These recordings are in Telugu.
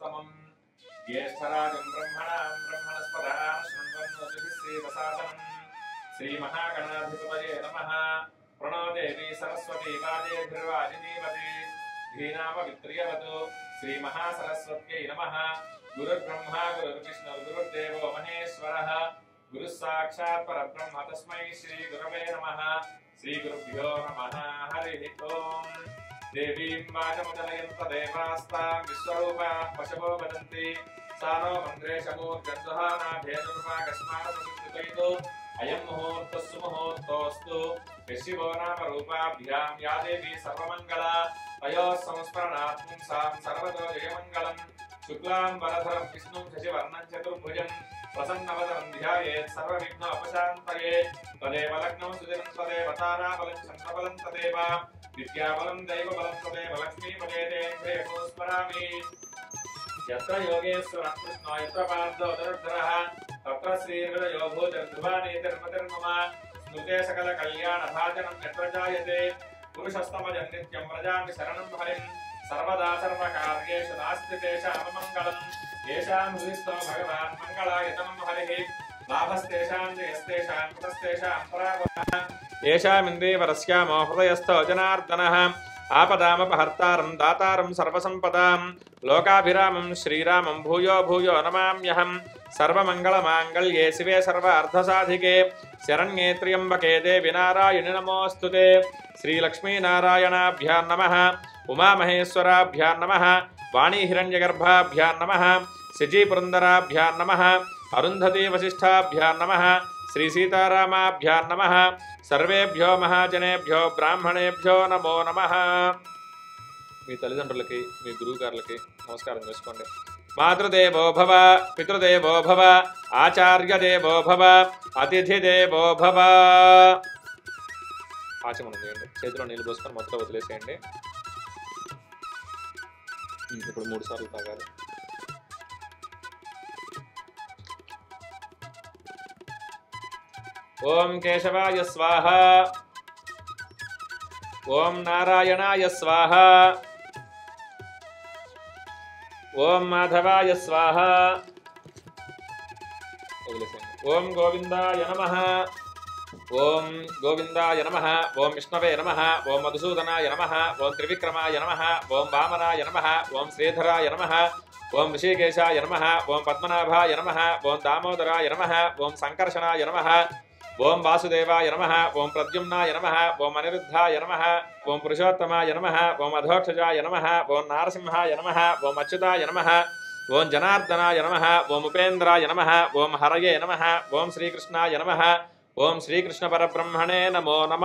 पुरुषोत्तमम् ज्येष्ठराजम् ब्रह्मणाम् ब्रह्मणस्पदाम् शृण्वन्नोतिभिः श्रीप्रसादनम् श्रीमहागणाधिपतये नमः प्रणो देवी सरस्वती वाजेभिर्वाजिनीवती धीनामवित्रियवतु श्रीमहासरस्वत्यै नमः गुरुर्ब्रह्मा गुरुर्विष्णु गुरुर्देवो महेश्वरः गुरुः साक्षात् परब्रह्म तस्मै श्रीगुरवे नमः श्रीगुरुभ्यो नमः हरिः ओम् देवीं वाचमुदलयन्तदेवास्तां विश्वरूपां पशवो वदन्ति सा नो मन्द्रे शमूर्गन्धहानाभेदुर्वाकस्मात् अयं मुहूर्तः सुमुहूर्तोऽस्तु यशिवो नाम रूपाभ्यां या देवी सर्वमङ्गला तयोः संस्मरणात् पुंसां सर्वतो जयमङ्गलम् शुक्लां वरधरं विष्णुं शशिवर्णं चतुर्भुजं प्रसन्नवदनं ध्यायेत् सर्वविघ्नोपशान्तये तदेव लग्नं सुदिनं तदेव ताराबलं चन्द्रबलं तदेव विद्याबलं दैवबलं तदेव लक्ष्मीपदेतेन्द्रे स्मरामि यत्र योगेश्वरः कृष्णो यत्र पार्थो धनुर्धरः तत्र श्रीहृदयो भूतिर्ध्रुवानीतिर्मतिर्मम स्मृते सकलकल्याणभाजनं यत्र जायते पुरुषस्तमजं नित्यं व्रजामि शरणं हरिं सर्वदा सर्वकार्येषु नास्ति तेषाममङ्गलम् येषां हृदिस्थो भगवान् मङ्गलायतनं हरिः लाभस्तेषां जयस्तेषां कृतस्तेषां परागमः येषामिन्द्रियवरस्यामो हृदयस्थो जनार्दनः आपदामपहर्तारं दातारं सर्वसम्पदां लोकाभिरामं श्रीरामं भूयो भूयो नमाम्यहं सर्वमङ्गलमाङ्गल्ये शिवे सर्व अर्धसाधिके शरण्ये त्र्यम्बके देवि नारायणि नमोऽस्तु ते श्रीलक्ष्मीनारायणाभ्यां नमः उमामहेश्वराभ्यां नमः वाणीहिरण्यगर्भाभ्यां नमः सिजीपुरन्दराभ्यां नमः अरुन्धती वसिष्ठाभ्यां नमः श्रीसीतारामाभ्यां नमः సర్వేభ్యో మహాజనేభ్యో బ్రాహ్మణేభ్యో నమో నమ మీ తల్లిదండ్రులకి మీ గురువుగారులకి నమస్కారం చేసుకోండి మాతృదేవో భవ పితృదేవో భవ ఆచార్యదేవో భవ అతిథిదేవో భవ ఆచమనం చేయండి చేతిలో నీళ్ళు పోసుకొని మొదట వదిలేసేయండి ఉమ్, ఇప్పుడు మూడు సార్లు తాగాలి ఓం కేశవాయ స్వాహ ఓం నారాయణాయ స్వాహ ఓం మాధవాయ స్వాహ వదిలేసేయండి. ఓం గోవిందాయ నమ ఓం గోవిందాయ నమ ఓం విష్ణవే నమ ఓం మధుసూదనాయ నమ ఓం త్రివిక్రమాయ నమ ఓం వామనాయ నమ ఓం శ్రీధరాయ నమ ఓం ఋషికేశాయ నమ ఓం పద్మనాభాయ నమ ఓం దామోదరాయ నమ ఓం సంకర్షణాయ నమ ఓం వాసుదేవాయ నమ ఓం ప్రద్యుమ్నాయ నమ ఓం అనిరుద్ధాయ నమ ఓం పురుషోత్తమాయ నమ ఓం అధోక్షజాయ నమ ఓం నారసింహాయ నమ ఓం అచ్యుతాయ నమ ఓం జనార్దనాయ నమ ఓం ఉపేంద్రాయ నమ ఓం హరయే నమ ఓం శ్రీకృష్ణాయ నమ ఓం శ్రీకృష్ణ పరబ్రహ్మణే నమో నమ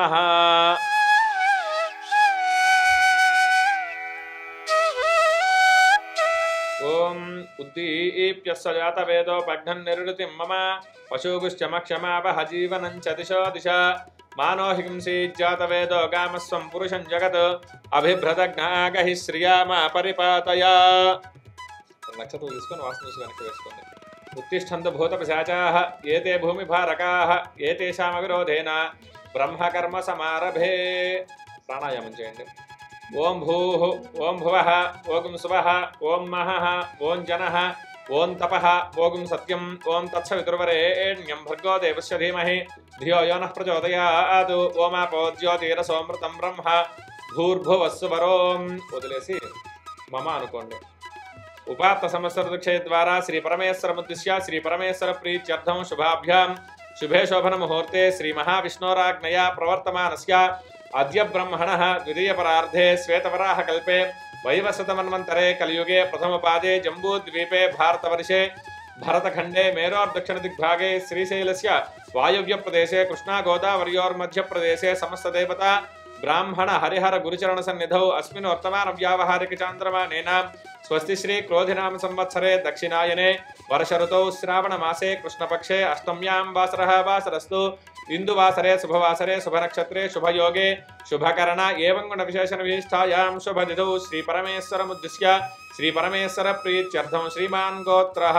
ఓం ఉద్దీప్యస్వ జాతవేదోపఘ్నం నిరుతిం మమ పశూగుశ్చమక్షమావహ జీవనం చ దిశో దిశ మానో హింసీజ్జాతవేదో గామస్వం పురుషం జగత్ అభిభ్రతజ్ఞాగహి శ్రియామ పరిపాతయ నక్షత్రం తీసుకొని వాసన చూసి వెనక్కి వేసుకోండి ఉత్తిష్టంత భూతపిశాచాః ఏతే భూమిభారకాః ఏతేషామవిరోధేన బ్రహ్మకర్మ సమారభే ప్రాణాయామం చేయండి ఓం భూ ఓం భువ ఓం శుభ ఓం మహ ఓం జన ఓం తప ఓం సత్యం ఓం తత్సవితుర్వరేణ్యం భర్గో దేవస్య ధీమహి ధియో యో నః ప్రచోదయాత్ ఓమాపో జ్యోతిరసోమృతం బ్రహ్మ భూర్భువస్సు వరోం వదిలేసి మమ అనుకోండి ఉపాత్త సంవత్సర దీక్షే ద్వారా శ్రీ పరమేశ్వరముద్దిశ్య శ్రీ పరమేశ్వర ప్రీత్యర్థం శుభాభ్యాం శుభే శోభన ముహూర్తే శ్రీ మహావిష్ణోరాజ్ఞయా ప్రవర్తమానస్య అద్య బ్రహ్మణ ద్వితీయపరార్ధే శ్వేతవరాహ కల్పే వైవస్వతమన్వంతరే కలియుగే ప్రథమపాదే జంబూద్వీపే భారతవర్షే భరతఖండే మేరోర్దక్షిణదిగ్భాగే శ్రీశైలస్య వాయువ్యప్రదేశే కృష్ణా గోదావర్యోర్మధ్యప్రదేశే సమస్తదేవతా బ్రాహ్మణ హరిహర గురుచరణ సన్నిధౌ అస్మిన్ వర్తమాన వ్యావహారిక చాంద్రమానేన స్వస్తి శ్రీ క్రోధినామ సంవత్సరే దక్షిణాయనే వర్ష ఋతౌ శ్రావణ మాసే కృష్ణపక్షే అష్టమ్యాం వాసరః వాసరస్తు ఇందువాసరే శుభవాసరే శుభనక్షత్రే శుభయోగే శుభకరణ ఏవం గుణ విశేషణ విశిష్టాయాం శుభదిదౌ శ్రీ పరమేశ్వరముద్దిశ్య శ్రీ పరమేశ్వర ప్రీత్యర్థం శ్రీమాన్ గోత్రః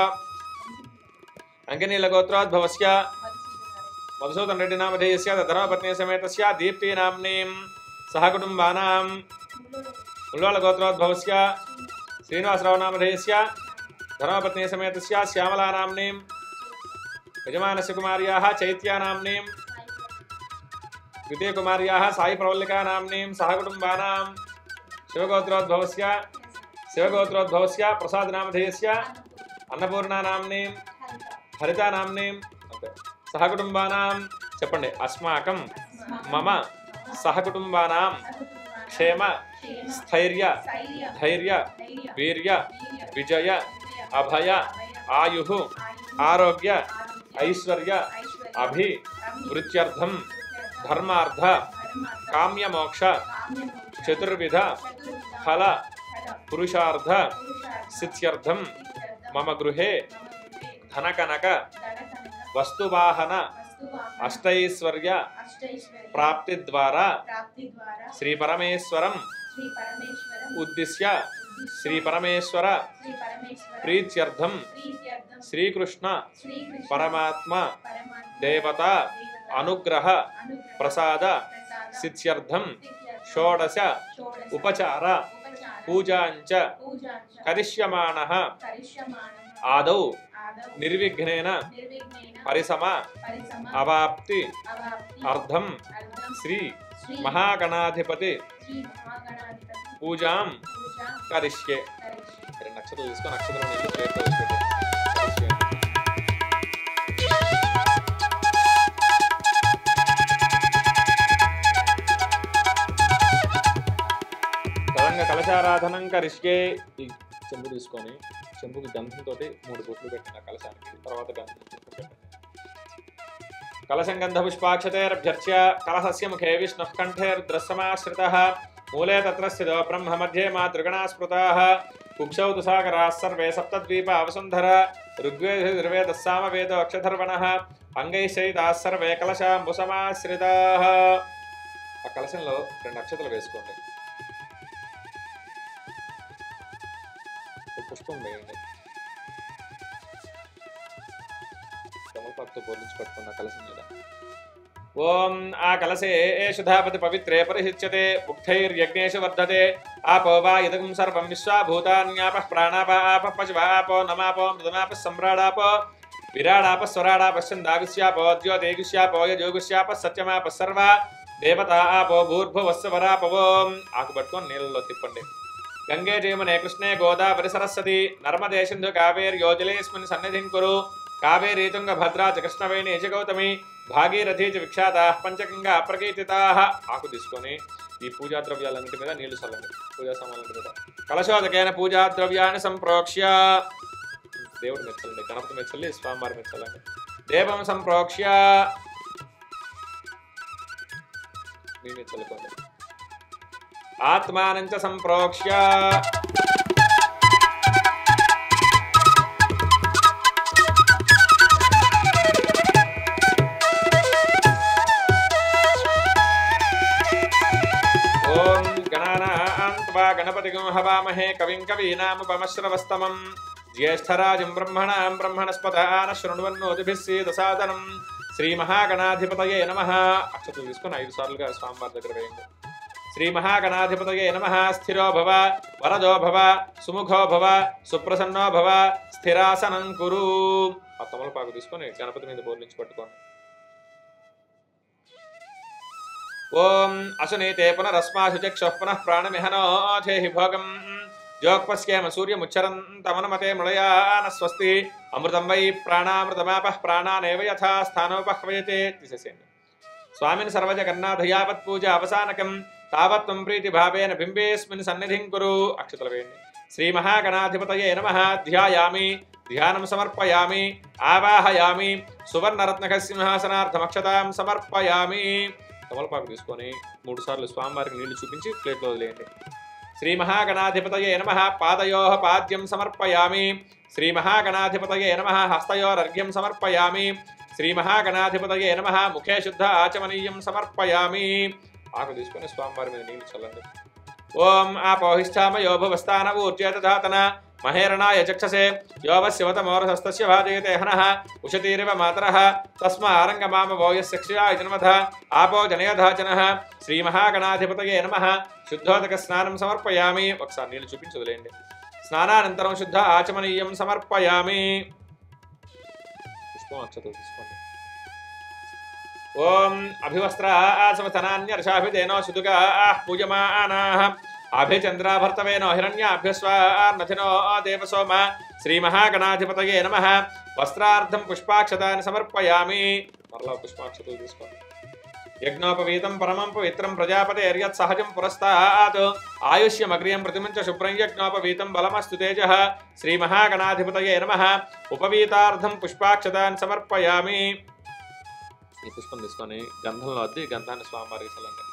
అంకనీల గోత్రోద్భవస్య మధుసూదన్ రెడ్డి నామధేయస్య ధర్మపత్ని సమేతస్య దీప్తి నామ్నీం సహకుటుంబానాం ఉల్వాళ గోత్రోద్భవస్య శ్రీనివాసరావు నామధేయస్య ధర్మపత్ని సమేతస్య శ్యామలా నామ్నీం యజమానస్య కుమార్యాः చైత్యా నామ్నీం ద్వితీయకుమార్యాः సాయి ప్రవల్లికా నామ్నీం సహకుటుంబానాం శివగోత్రోద్భవస్య శివగోత్రోద్భవస్య ప్రసాదనామధేయస్య అన్నపూర్ణ నామ్నీం హరిత నామ్నీం అంతే. సహకుటుంబానాం చెప్పండి అస్మాకం మమ సహకుటుంబానాం క్షేమ స్థైర్య ధైర్య వీర్య విజయ అభయ ఆయు ఆరోగ్య ఐశ్వర్య అభి వృత్యర్థం ధర్మార్థ కామ్యమోక్ష చతుర్విధ ఫల పురుషార్థ సిద్ధ్యర్థం మమ గృహే ధనకనక వస్తువాహన అష్టైశ్వర్య ప్రాప్తి ద్వారా ప్రాప్తి ద్వారా శ్రీ పరమేశ్వరం శ్రీ పరమేశ్వరం ఉద్దిశ్య శ్రీ పరమేశ్వర శ్రీ పరమేశ్వర ప్రీత్యర్థం ప్రీత్యర్థం శ్రీకృష్ణ శ్రీకృష్ణ పరమాత్మ పరమాత్మ దేవత దేవత అనుగ్రహ అనుగ్రహ ప్రసాద ప్రసాద సిద్ధ్యర్థం సిద్ధ్యర్థం షోడశ షోడశ ఉపచార ఉపచార పూజాంచ పూజాంచ కరిష్యమాణ కరిష్యమాణః ఆదౌ ఆదౌ నిర్విఘ్నేన నిర్విఘ్నేన పరిసమ పరిసమ అవాప్తి అవాప్తి అర్థం అర్థం శ్రీ శ్రీ మహాగణాధిపతి శ్రీ మహాగణాధిపతి పూజాం పూజ కరిష్యే కరిష్యే రెండు నక్షత్రాలు తీసుకొని నక్షత్రం నీళ్ళు ప్లేట్లో వేసి పెట్టు. కరిష్యే. తదంగా కలశారాధనం కరిష్యే ఈ చెంబు తీసుకొని చెంబుకి గంధంతో మూడు బొట్లు పెట్టిన కలశానికి తర్వాత గంధం పెట్టండి కలశం గంధ పుష్పాక్షతేరభ్యర్చ్య కలహస్య ముఖే విష్ణుః కంఠేర్ద్రస్సమాశ్రితः మూలే తత్ర స్థితో బ్రహ్మ మధ్యే మా త్రిగణా స్మృతాः కుక్షౌ తు సాగరాः సర్వే సప్తద్వీప అవసుంధర ఋగ్వేద సామవేదో అక్షధర్వణः అంగైశ్చైతాः సర్వే కలశాంబుసమాశ్రితాः ఆ కలశంలో రెండు నక్షత్రాలు వేసుకోండి ఒక పుష్పం వేయండి తమలపాకుతో పోలించి పట్టుకున్న కలశం మీద ఓం ఆ కలశే ఏషుధాపతి పవిత్రే పరిహిచ్యతే ముక్తైర్యజ్ఞేషు వర్ధతే ఆపో వా ఇదగం సర్వం విశ్వాభూతాన్యాపః ప్రాణాపాప పశువాపో నమాపో మృదమాప సమ్రాడాపో విరాడాప స్వరాడాప ఛందాగుష్యాపో ద్యోతేగుష్యాపో యజోగుష్యాప సత్యమాప సర్వ దేవత ఆపో భూర్భువస్వ వరాపవోం ఆకు పట్టుకొని నీళ్ళలో తిప్పండి గంగే జయమునే కృష్ణే గోదావరి సరస్వతి నర్మదే సింధు కావేరి యోజలేస్మిన్ సన్నిధిం కురు కావేరీ తుంగ భద్రా చ కృష్ణవేణి చ గౌతమి భాగీరథీ చ విఖ్యాతా పంచగంగా అప్రకీర్తితా ఆకు తీసుకొని ఈ పూజా ద్రవ్యాలన్నిటి మీద నీళ్లు చల్లండి పూజా సామాన్లన్నిటి మీద కలశోదకైన పూజా ద్రవ్యాన్ని సంప్రోక్ష్య దేవుడు మెచ్చండి గణపతి మెచ్చల్లి స్వామివారి మెచ్చలండి దేవం సంప్రోక్ష్య మీ మెచ్చలుకోండి ఆత్మానంచ సంప్రోక్ష్య ఓం గణానాన్వా గణపతిగం హవామహే కవిం కవీనాముపమశ్రవస్తమం జ్యేష్ఠరాజం బ్రహ్మణాం బ్రహ్మణస్పదాన శృణ్వన్నోతిభిः సీదసాదనం శ్రీ మహాగణాధిపతయే నమ అక్షతులు తీసుకొని ఐదు సార్లుగా స్వామివారి దగ్గర వేయండి శ్రీ మహాగణాధిపతయే నమ స్థిరో భవ వరదో భవ సుముఖో భవ సుప్రసన్నో భవ స్థిరాసనం కురు ఆ తమలపాకు తీసుకొని గణపతి మీద బోర్లించి పట్టుకోండి ఓం అసునీతే పునరస్మాసు చక్షుః పునః ప్రాణమిహనోధేహి భోగం జోక్పశ్యేమ సూర్యముచ్చరంతమనుమతే మృళయాన స్వస్తి అమృతం వై ప్రాణామృతమాపః ప్రాణానేవ యథా స్థానోపహ్వయతే తీసేసేయండి స్వామిని సర్వజగన్నాథ యావత్ పూజ అవసానకం తావత్ త్వం ప్రీతి భావేన బింబేస్మిన్ సన్నిధిం కురు అక్షతలు వేయండి శ్రీ మహాగణాధిపతయే నమ ధ్యాయామి ధ్యానం సమర్పయామి ఆవాహయామి సువర్ణరత్నక సింహాసనార్థమక్షతాం సమర్పయామి తమలపాకు తీసుకొని మూడు సార్లు స్వామివారికి నీళ్లు చూపించి ప్లేట్లో వదిలేయండి శ్రీ మహాగణాధిపతయే నమ పాదయో పాద్యం సమర్పయామి శ్రీ మహాగణాధిపతయే నమ హస్తయోరర్ఘ్యం సమర్పయామి శ్రీ మహాగణాధిపతయే నమ ముఖే శుద్ధ ఆచమనీయం సమర్పయామి ఆకు తీసుకొని స్వామివారి మీద నీళ్లు చల్లండి ఓం ఆపోహిష్టామయో భువస్థాన ఊర్జేతధాతన మహేరణాయ చక్షసే యోవశివతమోరసస్తస్య భాజయతే హనః ఉషతీరివ మాతరः తస్మారంగమామ వోయస్య క్షయాయ జన్మధ ఆపో జనయధాచనః శ్రీమహాగణాధిపతయే నమః శుద్ధోదక స్నానం సమర్పయామి ఒకసారి నీళ్లు చూపించి వదిలేయండి స్నానానంతరం శుద్ధ ఆచమనీయం సమర్పయామి పుష్పం అక్షతలు తీసుకోండి ఓం అభివస్త్ర ఆసవసనాన్యర్షాభిదేనో సుదుగా పూజమానాః అభిచంద్రాభర్తవేనో హిరణ్యాభ్యస్వాన్నథినో దేవసోమ శ్రీమహాగణాధిపతయే నమ వస్త్రార్థం పుష్పాక్షతాన్ని సమర్పయామి మరలా పుష్పాక్షతలు తీసుకోండి యజ్ఞోపవీతం పరమం పవిత్రం ప్రజాపతే యత్ సహజం పురస్తాత్ ఆయుష్యమగ్రియం ప్రతిమంచ శుభ్రం యజ్ఞోపవీతం బలమస్తు తేజ శ్రీమహాగణాధిపతయే నమ ఉపవీతార్థం పుష్పాక్షతాన్ని సమర్పయామి ఈ పుష్పం తీసుకొని గంధంలో అద్ది గంధాన్ని స్వామివారికి చల్లండి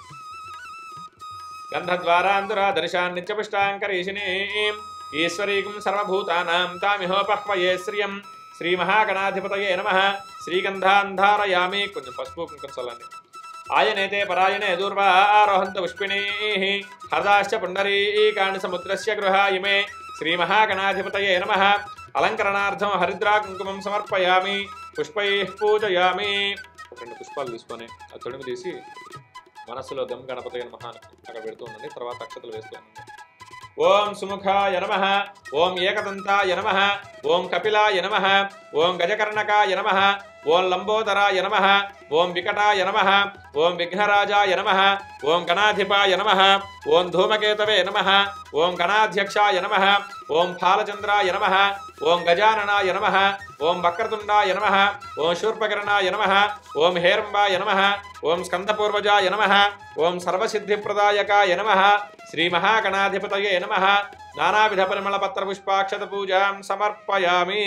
గంధద్వారాంతురా దర్శాన్ నిత్యపుష్టాంకరీషిణీ ఈశ్వరీకం సర్వభూతానాం తామిహోపహ్వయే శ్రియం శ్రీమహాగణాధిపతయే నమ శ్రీగంధాంధారయామి కొంచెం పసుపు కుంకుమ చల్లండి ఆయనేతే పరాయణే దూర్వారోహంత పుష్పిణీ హర్దాశ్చ పుండరీకాణి సముద్రస్య గృహాయిమే శ్రీమహాగణాధిపతయే నమ అలంకరణార్థం హరిద్రా కుంకుమం సమర్పయామి పుష్పై పూజయామి రెండు పుష్పాలు తీసుకొని ఆ తొడిమి తీసి మనస్సులో గం గణపతి నమః అని అక్కడ పెడుతూ ఉండండి తర్వాత అక్షతలు వేస్తూ ఉండండి ఓం సుముఖాయ నమ ఓం ఏకదంతాయ నమ ఓం కపిలాయ నమ ఓం గజకర్ణకాయ నమ ఓం లంబోదరాయ నమ ఓం వికటాయ నమ ఓం విఘ్నరాజాయ నమ ఓం గణాధిపాయ నమ ఓం ధూమకేతవే నమ ఓం గణాధ్యక్షాయ నమ ఓం ఫాలచంద్రాయ నమ ఓం గజాననాయ నమ ఓం వక్రతుండాయ నమ ఓం శూర్పకరణాయ నమ ఓం హేరంబాయ నమ ఓం స్కందపూర్వజాయ నమ ఓం సర్వసిద్ధిప్రదాయకాయ నమ శ్రీమహాగణాధిపతయే నమ నానావిధ పరిమళ పత్ర పుష్పాక్షత పూజాం సమర్పయామి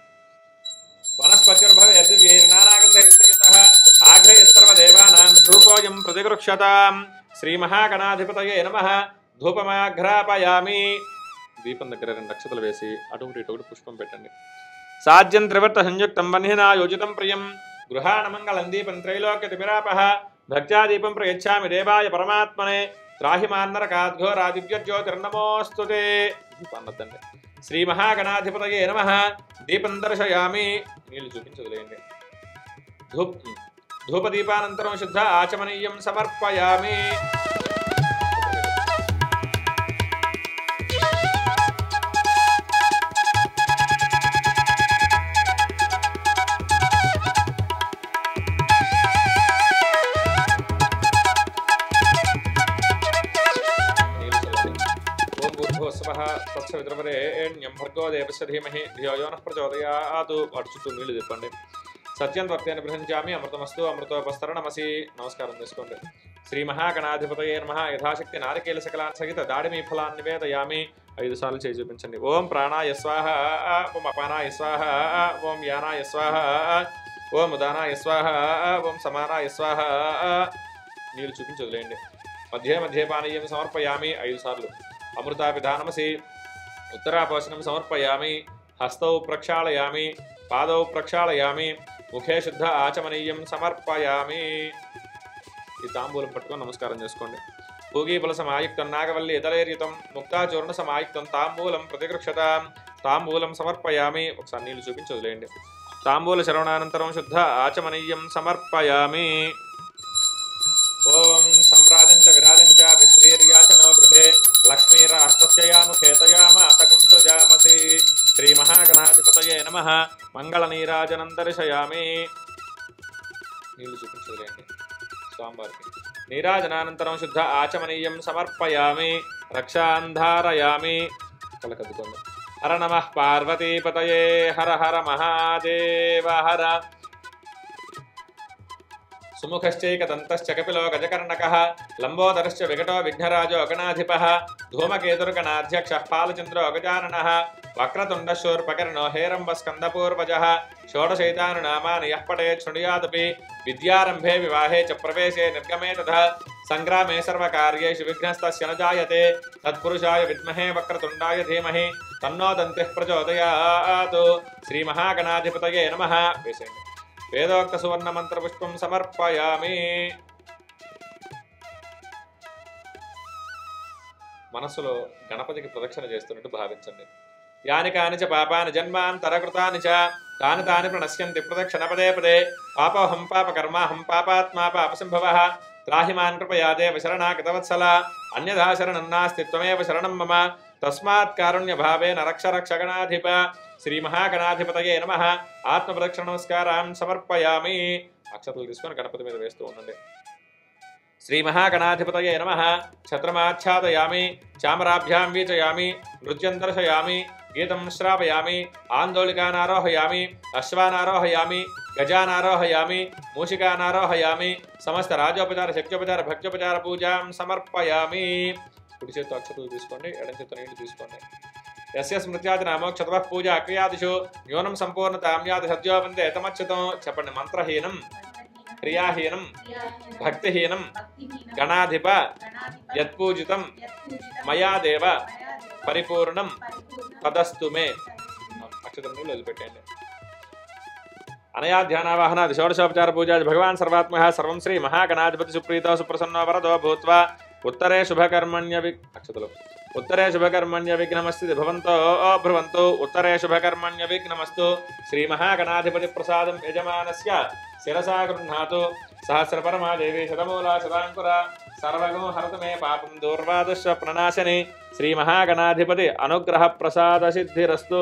వనస్పతిర్భవేర్దివ్యైర్నానాగంధైర్సంయుతః ఆఘ్రయస్సర్వదేవానాం ధూపోయం ప్రతిగృక్షతాం శ్రీమహాగణాధిపతయే నమః ధూపమాఘ్రాపయామి దీపం దగ్గర రెండు అక్షతలు వేసి అటు ఇటు ఒకటి పుష్పం పెట్టండి సాధ్యం త్రివర్త సంయుక్తం వన్హినా యోజితం ప్రియం గృహాణమంగళం దీపం త్రైలోక్య తిమిరాపః భక్త్యాదీపం ప్రయచ్చామి దేవాయ పరమాత్మనే త్రాహిమాన్నరకాద్ఘోరాదివ్యజ్యోతిర్నమోऽस्तु తే దీపాన్నద్దండి శ్రీ మహాగణాధిపతయే నమ దీపం దర్శయామి నీళ్లు చూపించి వదిలేయండి ధూప్ ధూపదీపానంతరం శుద్ధ ఆచమనీయం సమర్పయామి నీళ్లు చల్లండి. ఓం భూర్భువస్వః తత్సవితుర్వరేణ్యం భర్గో దేవస్య ధీమహి ధియో యో నః ప్రచోదయాత్ వాటి చుట్టూ నీళ్లు తిప్పండి సత్యం త్వక్తేన గృహించామి అమృతమస్తు అమృతోపస్తరణమసి నమస్కారం చేసుకోండి శ్రీ మహాగణాధిపతయే నమః యథాశక్తి నారికేల సకలాన్ సహిత దాడిమీ ఫలాన్ని నివేదయామి ఐదు సార్లు చేయి చూపించండి ఓం ప్రాణాయ స్వాహ ఓం అపానాయ స్వాహ ఓం యానాయ స్వాహ ఓం ఉదానాయ స్వాహ ఓం సమానాయ స్వాహ నీళ్ళు చూపించి వదిలేయండి మధ్య మధ్య పానీయం సమర్పయామి ఐదు సార్లు అమృతాపిధానమసి ఉత్తరాపోషణం సమర్పయామి హస్తౌ ప్రక్షాళయామి పాదౌ ప్రక్షాళయామి ముఖే శుద్ధ ఆచమనీయం సమర్పయామి ఈ తాంబూలం పట్టుకొని నమస్కారం చేసుకోండి పూగీఫల సమాయుక్తం నాగవల్లి ఇతలేర్యుతం ముక్తాచూర్ణ సమాయుక్తం తాంబూలం ప్రతిగృక్షతాం తాంబూలం సమర్పయామి ఒకసారి నీళ్ళు చూపించి వదిలేయండి తాంబూల శరవణానంతరం శుద్ధ ఆచమనీయం సమర్పయామి ఓం సమ్రాజం చ విరాజం చ విశ్రీర్యాచనో గృహే లక్ష్మీరాష్టస్యయాముఖేతయామ అతగం సృజామసి శ్రీ మహాగణాధిపతయే నమ మంగళ నీరాజనం దర్శయామి నీళ్లు చూపించలేండి స్వామివారికి నీరాజనానంతరం శుద్ధ ఆచమనీయం సమర్పయామి రక్షాంధారయామి కలకద్దుకోండి హర నమ పార్వతీపతయే హర హర మహాదేవ హర సుముఖశ్చైకదంతశ్చ కపిలో గజకర్ణకः లంబోదరశ్చ వికటో విఘ్నరాజో గణాధిపः ధూమకేతుర్గణాధ్యక్షः పాలచంద్రో గజాననः వక్రతుండశూర్పకర్ణో హేరంబస్కందపూర్వజः షోడశైతానునామాని యः పఠేత్ శృణుయాదపి విద్యారంభే వివాహే చ ప్రవేశే నిర్గమే తథా సంగ్రామే సర్వకార్యేషు విఘ్నస్తస్య న జాయతే తత్పురుషాయ విద్మహే వక్రతుండాయ ధీమహి తన్నో దంతిః ప్రచోదయాత్ శ్రీమహాగణాధిపతయే నమః వేసేయండి వేదోక్త సువర్ణ మంత్ర పుష్పం సమర్పయామి మనస్సులో గణపతికి ప్రదక్షిణ చేస్తున్నట్టు భావించండి యాని కాని చ పాపాని జన్మాంతరకృతాని చ తాని తాని ప్రణశ్యంతి ప్రదక్షిణ పదే పదే పాపోహం పాప కర్మాహం పాపాత్మా పాపసంభవ త్రాహిమాన్ కృపయా దేవ శరణాగతవత్సల అన్యథా శరణం నాస్తి త్వమేవ శరణం మమ తస్మాత్ కారుణ్య భావేన రక్ష రక్ష గణాధిప శ్రీ మహాగణాధిపతయే నమ ఆత్మ ప్రదక్షిణ నమస్కారం సమర్పయామి అక్షతలు తీసుకొని గణపతి మీద వేస్తూ ఉండండి శ్రీ మహాగణాధిపతయే నమ ఛత్రమాచ్ఛాదయామి చామరాభ్యాం వీచయామి నృత్యం దర్శయామి గీతం శ్రావయామి ఆందోళికానారోహయామి అశ్వానారోహయామి గజానారోహయామి మూషికానారోహయామి సమస్త రాజోపచార శక్త్యోపచార భక్త్యోపచార పూజాం సమర్పయామి కుడి చేత్తో అక్షతలు తీసుకోండి ఎడం చేత్తో నీళ్లు తీసుకోండి యస్య స్మృత్యాది నామోక్షతవ పూజ క్రియాదిషు న్యూనం సంపూర్ణతాం యాది సద్యో వందే తమచ్యుతం చెప్పండి మంత్రహీనం క్రియాహీనం భక్తిహీనం గణాధిప యత్పూజితం మయా దేవ పరిపూర్ణం తదస్తు మే అక్షతం నీళ్ళు వదిలిపెట్టండి అనయా ధ్యానావాహనాది షోడశోపచార పూజా భగవాన్ సర్వాత్మ సర్వం శ్రీ మహాగణాధిపతి సుప్రీతో సుప్రసన్నో వరదో భూత్వా ఉత్తరే శుభకర్మణ్య వి అక్షతలు ఉత్తరే శుభకర్మణ్య విఘ్నమస్తి భవంతో భ్రువంతు ఉత్తరే శుభకర్మణ్య విఘ్నమస్తు శ్రీ మహాగణాధిపతి ప్రసాదం యజమానస్య శిరసా గృహ్ణాతు సహస్ర పరమా దేవి శతమూల శతాంకుర సర్వగం హరతు మే పాపం దూర్వాదశ ప్రణాశని శ్రీ మహాగణాధిపతి అనుగ్రహ ప్రసాద సిద్ధిరస్తు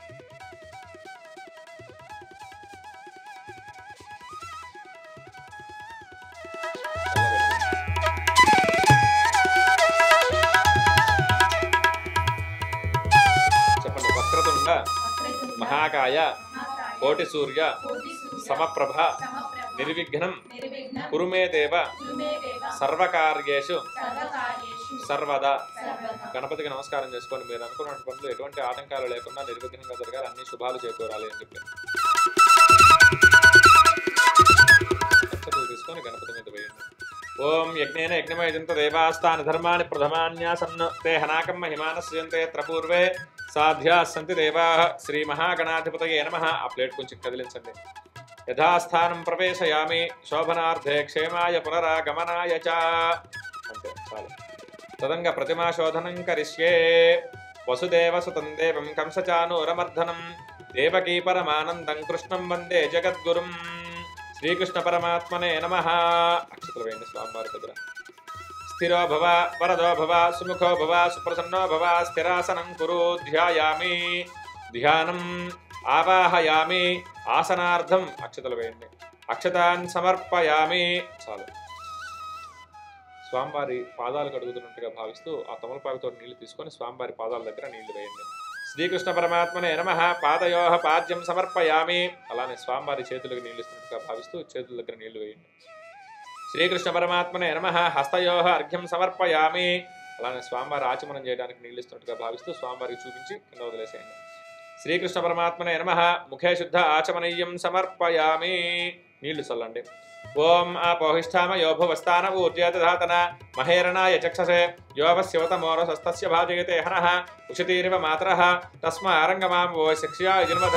చెప్పండి వక్రతుండ మహాకాయ కోటి సూర్య సమప్రభ నిర్విఘ్నం కురుమే దేవ సర్వకార్యేషు సర్వదా గణపతికి నమస్కారం చేసుకోండి మీరు అనుకున్న పనులు ఎటువంటి ఆటంకాలు లేకుండా నిర్విఘ్నంగా జరగాలి అన్ని శుభాలు చేకూరాలి అని చెప్పి అక్షతలు తీసుకొని గణపతి మీద వేయండి ఓం యజ్ఞేన యజ్ఞమయజంత దేవాస్థాన ధర్మాన్ని ప్రథమాన్యాసన్న తే హనాకం మహిమానస్యంతే త్రపూర్వే సాధ్యా సంతి దేవా శ్రీ మహాగణాధిపతయే నమ ఆ ప్లేట్ కొంచెం కదిలించండి యథాస్థానం ప్రవేశయామి శోభనార్థే క్షేమాయ పునరాగమనాయ చ అంతే చాలు తదంగ ప్రతిమాశోధనం కరిష్యే వసుదేవ సుతం దేవం కంసచానూరమర్ధనం దేవకీ పరమానందం కృష్ణం వందే జగద్గురుం శ్రీకృష్ణ పరమాత్మనే నమ అక్షతలు వేయండి స్వామివారి దగ్గర స్థిరో భవ వరదో భవ సుముఖో భవ సుప్రసన్నో భవ స్థిరాసనం కురు ధ్యాయామి ధ్యానం ఆవాహయామి ఆసనార్థం అక్షతలు వేయండి అక్షతాన్ సమర్పయామి చాలు స్వామివారి పాదాలు కడుగుతున్నట్టుగా భావిస్తూ ఆ తమలపాకుతో నీళ్లు తీసుకొని స్వామివారి పాదాల దగ్గర నీళ్లు వేయండి శ్రీకృష్ణ పరమాత్మనే నమ పాదయో పాద్యం సమర్పయామి అలానే స్వామివారి చేతులకు నీళ్లు ఇస్తున్నట్టుగా భావిస్తూ చేతుల దగ్గర నీళ్లు వేయండి శ్రీకృష్ణ పరమాత్మనే నమ హస్తయో అర్ఘ్యం సమర్పయామి అలానే స్వామివారి ఆచమనం చేయడానికి నీళ్లు ఇస్తున్నట్టుగా భావిస్తూ స్వామివారికి చూపించి కింద వదిలేసేయండి శ్రీకృష్ణ పరమాత్మనే నమ ముఖే శుద్ధ ఆచమనీయం సమర్పయామి నీళ్లు చల్లండి ఓం ఆపోహిష్టామ యోభువస్థాన ఊర్జేతధాతన మహేరణాయ చక్షసే యోవస్యవతమోరసస్తస్య భాజయతే హనః ఉషతీరివ మాతరః తస్మా అరంగమాం వో శిక్ష్యా జన్మధ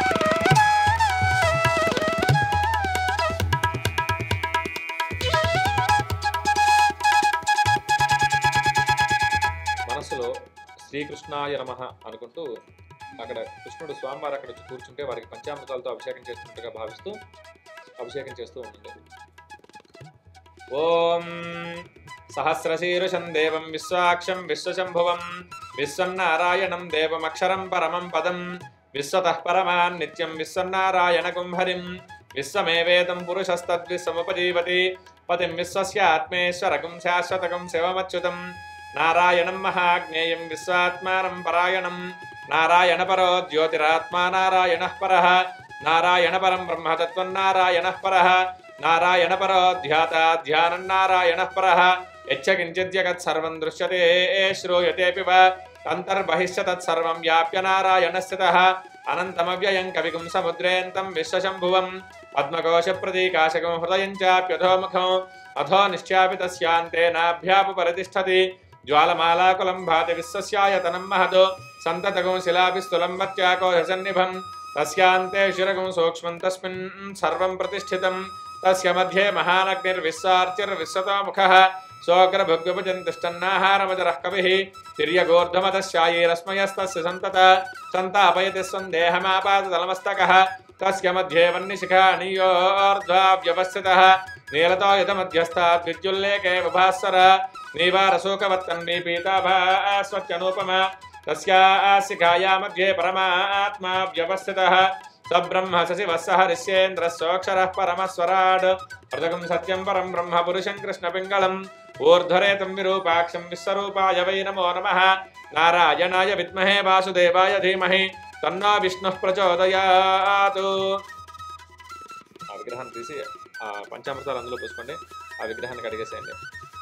మనసులో శ్రీకృష్ణాయ నమ అనుకుంటూ అక్కడ కృష్ణుడు స్వామివారు అక్కడ వచ్చి కూర్చుంటే వారికి పంచామృతాలతో అభిషేకం చేస్తున్నట్టుగా భావిస్తూ అభిషేకం చేస్తూ ఉండండి ఓం సహస్రశీర్షం దేవం విశ్వాక్షం విశ్వశంభువం విశ్వన్నారాయణం దేవమక్షరం పరమం పదం విశ్వతః పరమాన్ నిత్యం విశ్వన్నారాయణకం హరిం విశ్వమేవేదం పురుషస్తద్విశ్వముపజీవతి పతిం విశ్వస్య ఆత్మేశ్వరకం శాశ్వతకం శివమచ్యుతం నారాయణం మహాజ్ఞేయం విశ్వాత్మానం పరాయణం నారాయణ పరో జ్యోతిరాత్మా నారాయణ పర నారాయణ పరం బ్రహ్మతత్వం నారాయణ పర నారాయణ పరో ధ్యాత ధ్యానం నారాయణ పర యచ్చ కించిద్యగత్ సర్వం దృశ్యతే శ్రూయతేపి వా అంతర్బహిష్య తత్సర్వం వ్యాప్య నారాయణ స్థిత అనంతమవ్యయం కవిగుం సముద్రేంతం విశ్వశంభువం పద్మకోశ ప్రతీకాశకం హృదయం చాప్యధోముఖం అధో నిశ్చాపి తస్యాంతే నాభ్యాపు పరితిష్టతి జ్వాలమాలాకులం భాతి విశ్వస్యాయతనం మహదో సంతతగం శిలాభిస్థులం మత్యాకోశసన్నిభం తస్యాంతే శిరగం సూక్ష్మం తస్మిన్ సర్వం ప్రతిష్ఠితం తస్య మధ్యే మహానగ్నిర్విశ్వార్చిర్విశ్వతోముఖः సోగ్రభుగ్విభజంతిష్టన్నాహారమజరः కవిः తిర్యగోర్ధమతశ్చాయైరస్మయస్తస్య సంతత సంతాపయతి స్వం దేహమాపాదతలమస్తకः తస్య మధ్యే వన్నిశిఖానీయోర్ధ్వా వ్యవస్థితः నీలతో యతమధ్యస్థాత్ విద్యుల్లేకే విభాస్వర నీవారశోకవత్తన్వి పీతాభాస్వత్యనూపమ तस्यास्य मध्ये परमात्मा व्यवस्थितः स ब्रह्म सशिवः सह ऋष्येन्द्रः सोऽक्षरः परमस्वराड् पृथगं सत्यं परं ब्रह्म पुरुषं कृष्णपिङ्गलम् ऊर्ध्वरेतं विरूपाक्षं विश्वरूपाय वै नमो नमः नारायणाय विद्महे वासुदेवाय धीमहि तन्नो विष्णुः ప్రచోదయాతు ఆ విగ్రహాన్ని తీసి ఆ పంచామృతాలు అందులో పోసుకోండి ఆ విగ్రహాన్ని కడిగేసేయండి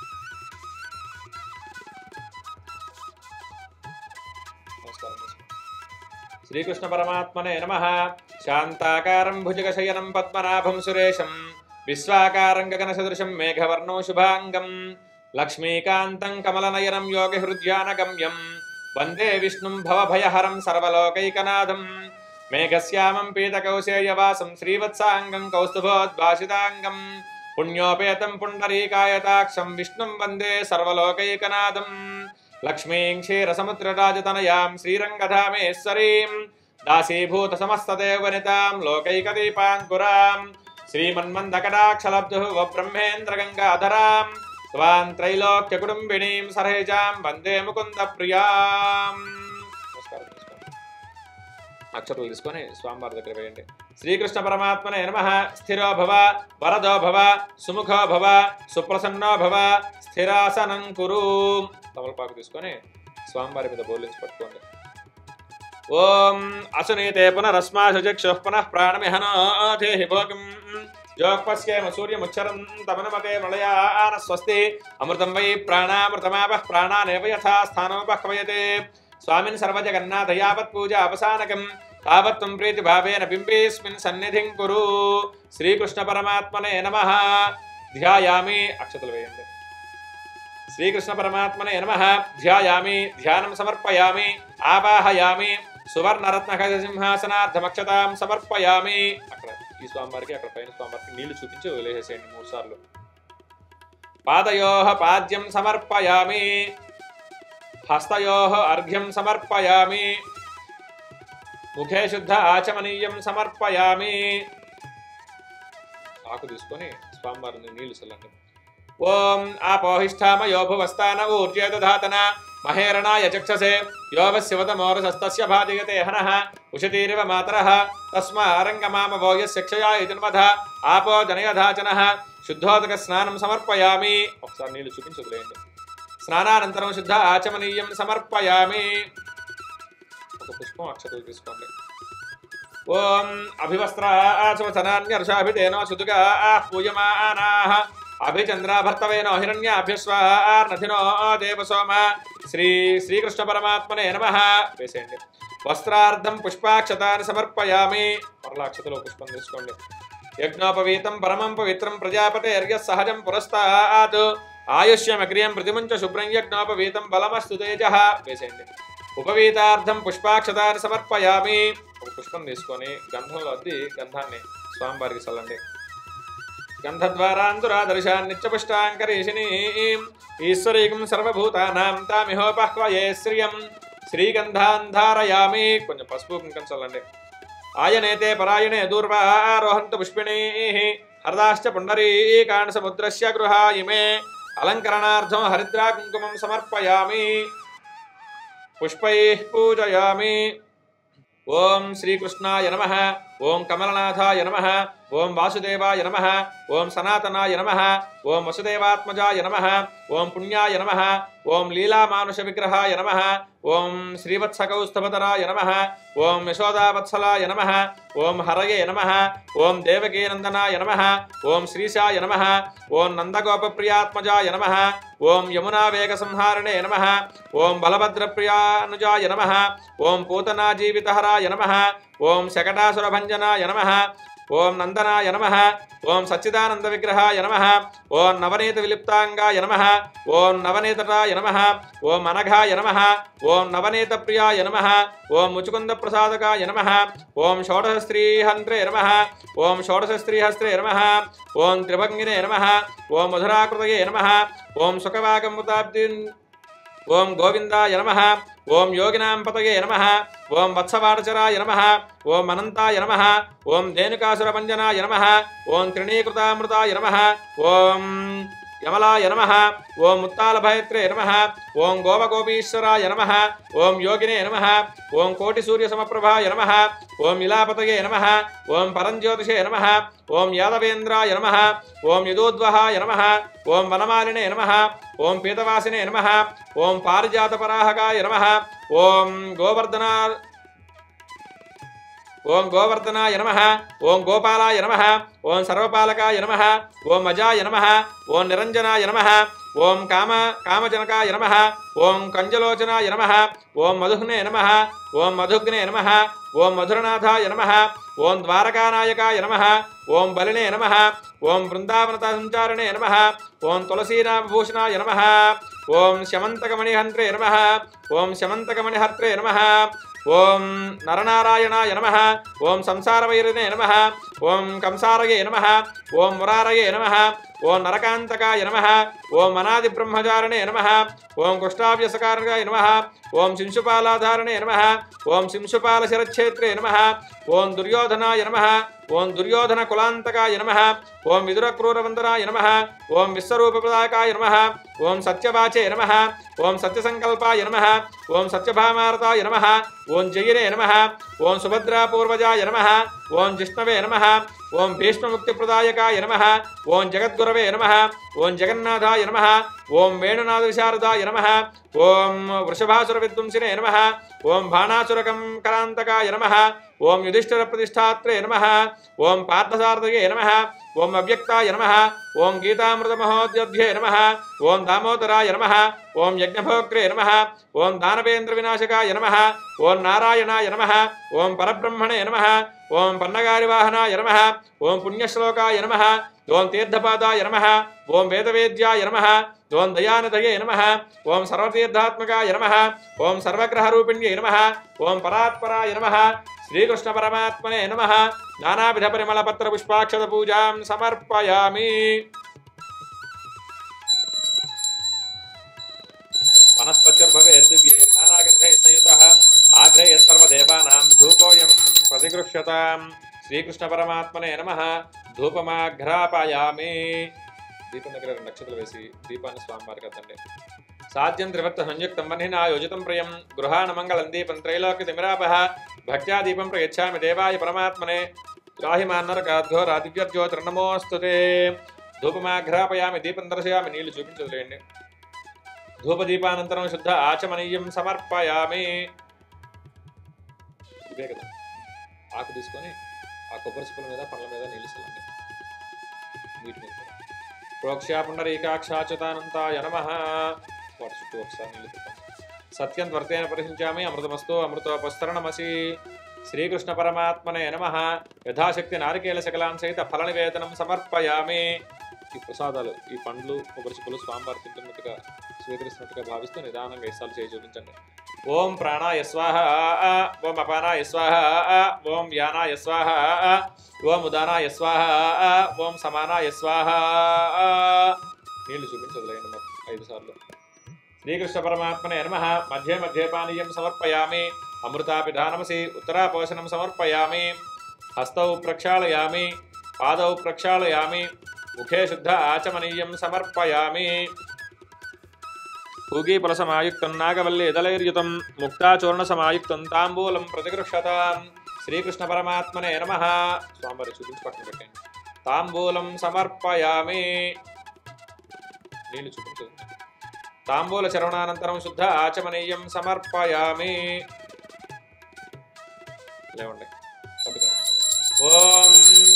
నమస్కారం శ్రీకృష్ణ పరమాత్మనే నమ శాంతాకారం భుజగశయనం పద్మనాభం సురేశం విశ్వాకారం గగన సదృశం మేఘవర్ణో శుభాంగం లక్ష్మీకాంతం కమలనయనం యోగహృద్యానగమ్యం వందే విష్ణుం భవభయహరం సర్వలోకైకనాథం మేఘశ్యామం పీతకౌశేయవాసం శ్రీవత్సాంగం కౌస్తుభోద్భాషితాంగం పుణ్యోపేతం పుండరీకాయతాక్షం విష్ణుం వందే సర్వలోకైకనాథం లక్ష్మీం క్షీరసముద్రరాజతనయాం శ్రీరంగధామేశ్వరీం దాసీభూత సమస్తదేవనితాం లోకైకదీపాంకురాం శ్రీమన్మందకటాక్షలబ్ధు బ్రహ్మేంద్ర గంగాధరాం త్వాం త్రైలోక్య కుటుంబినీం సరహిజాం వందే ముకుంద ప్రియాం నమస్కారం నమస్కారం అక్షతలు తీసుకొని స్వామివారి దగ్గర వేయండి శ్రీకృష్ణ పరమాత్మనే నమ స్థిరో భవ వరదో భవ సుముఖో భవ సుప్రసన్నో భవ స్థిరాసనం కురు తమలపాకు తీసుకొని స్వామివారి మీద బోలించి పట్టుకోండి ఓం అసునీతే పునరస్మాశుచక్షు పునః ప్రాణమిహనోధేహి భోగం యోగపశ్యేమ సూర్యముచ్చరం తమనమతే మలయాన స్వస్తి అమృతం వై ప్రాణామృతమాపః ప్రాణానేవ యథా స్థానోపహ్వయతే స్వామిన్ సర్వజగన్నాథ యావత్ పూజ అవసానకం తావత్ త్వం ప్రీతి భావేన బింబేస్మిన్ సన్నిధిం కురు శ్రీకృష్ణ పరమాత్మనే నమః ధ్యాయామి అక్షతలు వేయండి శ్రీకృష్ణ పరమాత్మనే నమ ధ్యాయామి ధ్యానం సమర్పయామి ఆవాహయామి సువర్ణరత్న సింహాసనార్థమక్షతాం సమర్పయామి అక్కడ ఈ స్వామివారికి అక్కడ పైన స్వామివారికి నీళ్లు చూపించి వదిలేసేయండి మూడు సార్లు పాదయో పాద్యం సమర్పయామి హస్తయో అర్ఘ్యం సమర్పయామి ముఖే శుద్ధ ఆచమనీయం సమర్పయామి ఆకు తీసుకొని స్వామివారిని నీళ్లు చల్లండి ఓం ఆపోహిష్టామయో భువస్థాన ఊర్జేదధాతన మహేరణాయ చక్షసే యోవస్యవతమోరసస్తస్య భాజయతే హనః ఉషతీరివ మాతరః తస్మారంగమామవో యస్య క్షయా యజన్మధ ఆపో జనయధాచనః శుద్ధోదక స్నానం సమర్పయామి ఒకసారి నీళ్లు చూపించి వదిలేయండి స్నానానంతరం శుద్ధ ఆచమనీయం సమర్పయామి ఒక పుష్పం అక్షతలు తీసుకోండి ఓం అభివస్త్రాచవసనాన్యర్షాభితేనో సుతుగా పూయమానాః అభిచంద్రాభర్తవేనో హిరణ్యాభ్యస్వార్నధినో దేవసోమ శ్రీ శ్రీకృష్ణ పరమాత్మనే నమ వేసేయండి వస్త్రార్థం పుష్పాక్షతాన్ని సమర్పయామి పరలాక్షతలో పుష్పం తీసుకోండి యజ్ఞోపవీతం పరమం పవిత్రం ప్రజాపతే అర్య సహజం పురస్తాత్ ఆయుష్యమక్రియం ప్రతిముంచ శుభ్రం యజ్ఞోపవీతం బలమస్తు తేజ వేసేయండి ఉపవీతార్థం పుష్పాక్షతాన్ని సమర్పయామి ఒక పుష్పం తీసుకొని గంధంలో అద్ది గంధాన్ని స్వామివారికి చల్లండి గంధద్వారాంతురాదర్శాన్ నిత్యపుష్టాంకరేషిణీం ఈశ్వరీకం సర్వభూతానాం తామిహోపహ్వయే శ్రియం శ్రీగంధాన్ ధారయామి కొంచెం పసుపు కుంకం చల్లండి ఆయనేతే పరాయణే దూర్వారోహంతు పుష్పిణీ హరదాశ్చ పుండరీకాన్ సముద్రస్య గృహాయిమే అలంకరణార్థం హరిద్రా కుంకుమం సమర్పయామి పుష్పై పూజయామి ఓం శ్రీకృష్ణాయ నమ ఓం కమలనాథాయ నమ ఓం వాసుదేవాయ నమ ఓం సనాతనాయ నమ ఓం వసుదేవాత్మజాయ నమ ఓం పుణ్యాయ నమ ఓం లీలామానుష విగ్రహాయ నమ ఓం శ్రీవత్సకౌస్తభతరాయ నమ ఓం యశోదావత్సలాయ నమ ఓం హరయే నమ ఓం దేవకీనందనాయ నమ ఓం శ్రీశాయ నమ ఓం నందగోపప్రియాత్మజాయ నమ ఓం యమునావేగ సంహారణే నమ ఓం బలభద్రప్రియానుజాయ నమ ఓం పూతనాజీవితహరాయ నమ ఓం శకటాసురభంజనాయ నమ ఓం నందనాయ నమ ఓం సచ్చిదానంద విగ్రహాయ నమ ఓం నవనీత విలిప్తాంగాయ నమ ఓం నవనీతటాయ నమ ఓం అనఘాయ నమ ఓం నవనీత ప్రియాయ నమ ఓం ముచుకుంద ప్రసాదకాయ నమ ఓం షోడశ స్త్రీహంత్రే నమ ఓం షోడశ స్త్రీహస్త్రే నమ ఓం త్రిభంగినే నమ ఓం మధురాకృతయే నమ ఓం సుఖవాగముతాబ్ది ఓం గోవిందాయ నమ ఓం యోగినాం పతయే నమ ఓం వత్సవాడచరాయ నమ ఓం అనంతాయ నమ ఓం ధేనుకాసురభంజనాయ నమ ఓం త్రిణీకృతామృతాయ నమ ఓం యమలాయ నమ ఓం ముత్తాలభయత్రే నమ ఓం గోపగోపీశ్వరాయ నమ ఓం యోగినే నమ ఓం కోటి సూర్య సమప్రభాయ నమ ఓం ఇలాపతయే నమ ఓం పరంజ్యోతిషే నమ ఓం యాదవేంద్రాయ నమ ఓం యదోద్వహాయ నమ ఓం వనమాలినే నమ ఓం పీతవాసినే నమ ఓం పారిజాతపరాహకాయ నమ ఓం గోవర్ధన ఓం గోవర్ధనాయ నమ ఓం గోపాలాయ నమ ఓం సర్వపాలకాయ నమ ఓం అజాయ నమ ఓం నిరంజనాయ నమ ఓం కామ కామజనకాయ నమ ఓం కంజలోచనాయ నమ ఓం మధుహ్నే నమ ఓం మధుగ్నే నమ ఓం మధురనాథాయ నమ ఓం ద్వారకానాయకాయ నమ ఓం బలినే నమ ఓం బృందావనత సంచారణే నమ ఓం తులసీనాభూషణాయ నమ ఓం శమంతకమణిహంత్రే నమ ఓం శమంతకమణిహర్త్రే నమ ఓం నరనారాయణాయ నమ ఓం సంసారవైరినే నమ ఓం కంసారయే నమ ఓం మురారయే నమ ఓం నరకాంతకాయ నమ ఓం అనాది బ్రహ్మచారిణే నమ ఓం కుష్టావ్యసకారాయ నమ ఓం శింశుపాలాధారణే నమ ఓం శింశుపాల శిరచ్ఛేత్రే నమ ఓం దుర్యోధనాయ నమ ఓం దుర్యోధన కులాంతకాయ నమ ఓం విదుర క్రూరవందనాయ నమ ఓం విశ్వరూపదాయకాయ నమ ఓం సత్యవాచే నమ ఓం సత్యసంకల్పాయ నమ ఓం సత్యభామారతాయ నమ ఓం జయిరే నమ ఓం సుభద్రాపూర్వజాయ నమ ఓం జిష్ణవే నమ ఓం భీష్మముక్తిప్రదాయకాయ నమ ఓం జగద్గురవే నమ ఓం జగన్నాథాయ నమ ఓం వేణునాథ విశారదాయ నమ ఓం వృషభాసుర విద్వంసినే నమ ఓం బాణాసురకం కరాంతకాయ నమ ఓం యుధిష్ఠిర ప్రతిష్టాత్రే నమ ఓం పార్థసారథయే నమ ఓం అవ్యక్తాయ నమ ఓం గీతామృత మహోద్యధ్యే నమ ఓం దామోదరాయ నమ ఓం యజ్ఞభోక్రే నమ ఓం దానవేంద్ర వినాశకాయ నమ ఓం నారాయణాయ నమ ఓం పరబ్రహ్మణే నమ ఓం పన్నగారివాహనాయ నమ ఓం పుణ్యశ్లోకాయ నమ ఓం తీర్థపాదాయ నమ ఓం వేదవేద్యాయ నమ ఓం దయానదయే నమ ఓం సర్వతీర్థాత్మకాయ నమ ఓం సర్వగ్రహరూపిణ్యై నమ ఓం పరాత్పరాయ నమ శ్రీకృష్ణ పరమాత్మనే నమ నానావిధ పరిమళ పత్ర పుష్పాక్షత పూజాం సమర్పయామి వనస్పత్యుర్భవేత్ దివ్యైర్నానాగంధైः సంయుతः ఆగ్రయ సర్వదేవానాం ధూపోయం ప్రతిగృహ్యతాం శ్రీకృష్ణ పరమాత్మనే నమ ధూపమాఘ్రాపయామి దీపం దగ్గర రెండు నక్షత్రాలు వేసి దీపాన్ని స్వామివారికి అద్దండి సాధ్యం త్రివర్త సంయుక్తం వన్నినా యోజితం ప్రియం గృహాణ మంగళం దీపం త్రైలోక్య తిమిరాపహ భక్త్యా దీపం ప్రయచ్చామి దేవాయ పరమాత్మనే రాహిమాన్నరకాధ్వరా దివ్యర్జ్యోతిర్నమోऽस्तु తే ధూపమాఘ్రాపయామి దీపం దర్శయామి నీళ్లు చూపించదులేండి ధూపదీపానంతరం శుద్ధ ఆచమనీయం సమర్పయామి ఇవే కదా ఆకు తీసుకొని ఆ కొబ్బరి చిప్పల మీద పండ్ల మీద నీళ్ళు చల్లండి వీటి మీద కూడా. ప్రోక్ష్యా పుండరీకాక్షాచ్యుతానంతాయ నమ వాటి చుట్టూ ఒకసారి నీళ్ళు తిప్పండి సత్యం త్వర్తేన పరిశించామి అమృతమస్తు అమృతోపస్తరణమసి శ్రీకృష్ణ పరమాత్మనే నమ యథాశక్తి నారికేల శకలాన్ సహిత ఫల నివేదనం సమర్పయామి ఈ ప్రసాదాలు ఈ పండ్లు కొబ్బరి చిప్పలు స్వామివారు తింటున్నట్టుగా స్వీకరిస్తున్నట్టుగా భావిస్తూ నిదానంగా ఇస్తాలు చేయి చూపించండి ఓం ప్రాణాయ స్వాహ ఓం అపానాయ స్వాహ ఓం యానాయ స్వాహ ఓం ఉదానాయ స్వాహ ఓం సమానాయ స్వాహ నీళ్లు చూపించదులేండి మొత్తం ఐదు సార్లు శ్రీకృష్ణ పరమాత్మనే నమ మధ్య మధ్య పానీయం సమర్పయామి అమృతాపిధానమసి ఉత్తరాపోషణం సమర్పయామి హస్తౌ ప్రక్షాళయామి పాదౌ ప్రక్షాళయామి ముఖే శుద్ధ ఆచమనీయం సమర్పయామి పూగీఫలసమాయుక్తం నాగవల్లి ఇదలైర్యుతం ముక్తాచూర్ణసమాయుక్తం తాంబూలం ప్రతిగృహ్యతాం శ్రీకృష్ణ పరమాత్మనే నమ స్వామివారి చూపించి పక్కన పెట్టండి తాంబూలం సమర్పయామి నీళ్ళు చూపించు తాంబూల చరవణానంతరం శుద్ధ ఆచమనీయం సమర్పయామి లేవండి పట్టుకోండి ఓం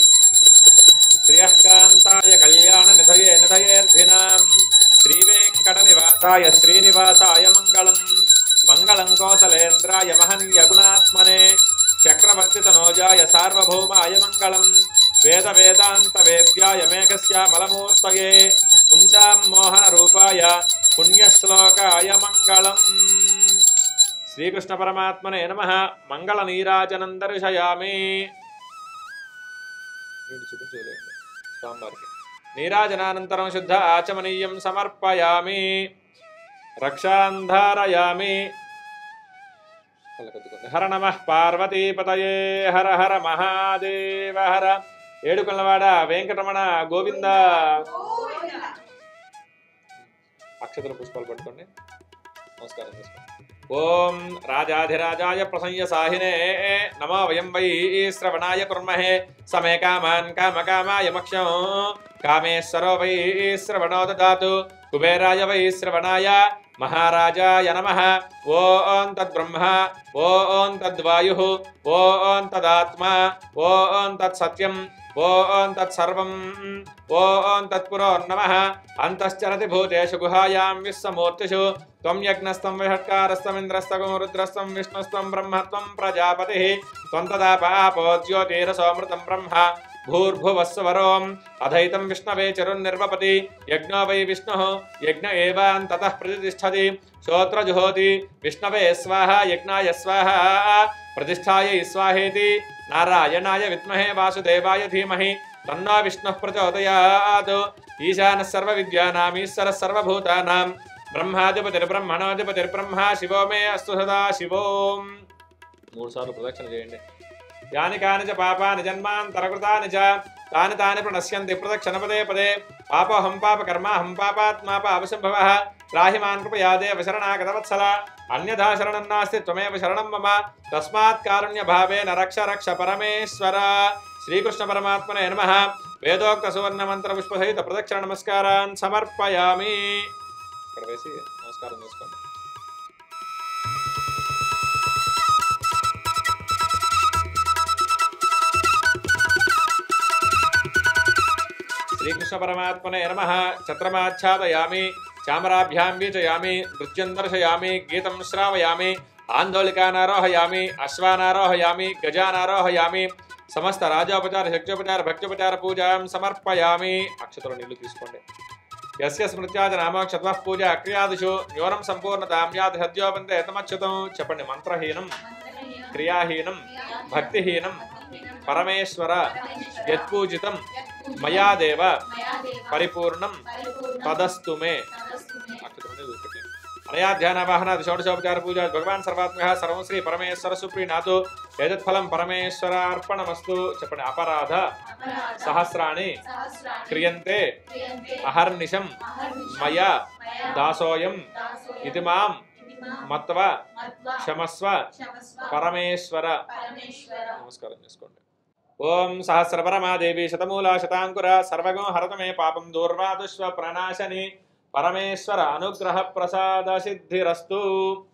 శ్రియకాంతాయ కళ్యాణ నిధయే నిధయేర్ధినాం శ్రీవేంకట నివాసాయ శ్రీనివాసాయ మంగళం మంగళం కోసలేంద్రాయ మహనీయ గుణాత్మనే చక్రవర్తి తనోజాయ సార్వభౌమాయ మంగళం వేద వేదాంత వేద్యాయ మేఘశ్యామలమూర్తయే పుంసాం మోహన రూపాయ పుణ్యశ్లోకాయ మంగళం శ్రీకృష్ణ పరమాత్మనే నమ మంగళ నీరాజనం దర్శయామి నీళ్ళు చూపించలేండి స్వామివారికి నీరాజనానంతరం శుద్ధ ఆచమనీయం సమర్పయామి రక్షాంధారయామి కళ్ళకద్దుకోండి. హర నమ పార్వతీపతయే హర హర మహాదేవ హర ఏడుకొల్లవాడ వెంకటరమణ గోవింద అక్షతల పుష్పాలు పట్టుకోండి నమస్కారం చేసుకోండి ఓం రాజాధిరాజాయ ప్రసంయ సాహినే నమో వయం వై శ్రవణాయ కుర్మహే సమే కామాన్ కామకామాయ మక్ష్యం కామేశ్వరో వై శ్రవణో దదాతు కుబేరాయ వై శ్రవణాయ మహారాజాయ నమ ఓం తద్బ్రహ్మ ఓం తద్వాయు ఓం తదాత్మ ఓం తత్సత్యం ఓం తత్సర్వం ఓం తత్పురోర్నమ అంతశ్చరతి భూతేషు గుహాయాం విశ్వమూర్తిషు త్వం యజ్ఞస్తం విషట్కారస్తమింద్రస్తగం రుద్రస్తం విష్ణుస్తం బ్రహ్మత్వం ప్రజాపతి త్వం తదా పాపో జ్యోతిరసోమృతం బ్రహ్మ భూర్భువస్వరోం అధైతం విష్ణవే చరుర్నిర్వపతి యజ్ఞో వై విష్ణు యజ్ఞ ఏవాంతతః ప్రతిష్టతి శ్రోత్రజుహోతి విష్ణవే స్వాహ యజ్ఞాయ స్వాహ ప్రతిష్టాయ స్వాహేతి నారాయణాయ విద్మహే వాసుదేవాయ ధీమహి తన్నో విష్ణుః ప్రచోదయాత్ ఈశానः సర్వవిద్యానామీశ్వరः సర్వభూతానాం బ్రహ్మాధిపతిర్బ్రహ్మణోధిపతిర్బ్రహ్మ శివో మే అస్తు సదా శివోం మూడు సార్లు ప్రదక్షిణ చేయండి యాని కాని చ పాపాని జన్మాంతరకృతాని చ తాని తాని ప్రణశ్యంతి ప్రదక్షిణ పదే పదే పాపహం పాప కర్మాహం పాపాత్మా పాపసంభవ రాహి మాన్ కృపయా దేవ శరణాగతవత్సల అన్యథా శరణం నాస్తి త్వమేవ శరణం మమ తస్మాత్ కారుణ్య భావేన రక్ష రక్ష పరమేశ్వర శ్రీకృష్ణ పరమాత్మనే నమ వేదోక్త సువర్ణ మంత్ర పుష్ప సహిత ప్రదక్షిణ నమస్కారాన్ సమర్పయామి ఇక్కడ వేసి నమస్కారం చేసుకోండి శ్రీకృష్ణ పరమాత్మనే నమ ఛత్రమాచ్ఛాదయామి చామరాభ్యాం వీచయామి నృత్యం దర్శయామి గీతం శ్రావయామి ఆందోళికానారోహయామి అశ్వానారోహయామి గజానారోహయామి సమస్త రాజోపచార శక్త్యోపచార భక్త్యోపచార పూజాం సమర్పయామి అక్షతలు నీళ్లు తీసుకోండి యస్య స్మృత్యాజ నామోక్షత్వ పూజ అక్రియాదిషు న్యూనం సంపూర్ణతాం యాది సద్యోపంతే తమచ్యుతం చెప్పండి మంత్రహీనం క్రియాహీనం భక్తిహీనం పరమేశ్వర యత్పూజితం మయా దేవ పరిపూర్ణం తదస్తు మే అక్షతమని వదిలిపెట్టండి. అనయా ధ్యాన వాహన షోడశోపచార పూజ భగవాన్ సర్వాత్మ సర్వం శ్రీ పరమేశ్వర సుప్రీనాథు ఏదత్ఫలం పరమేశ్వరార్పణమస్తు చెప్పండి అపరాధ సహస్రాణి క్రియంతే అహర్నిశం మయా దాసోయం ఇది మాం మత్వ క్షమస్వ పరమేశ్వర నమస్కారం చేసుకోండి ఓం సహస్ర పరమాదేవి శతమూల శతాంకుర సర్వగం హరత మే పాపం దూర్వాదుష్వ ప్రణాశని పరమేశ్వర అనుగ్రహ ప్రసాద సిద్ధిరస్తు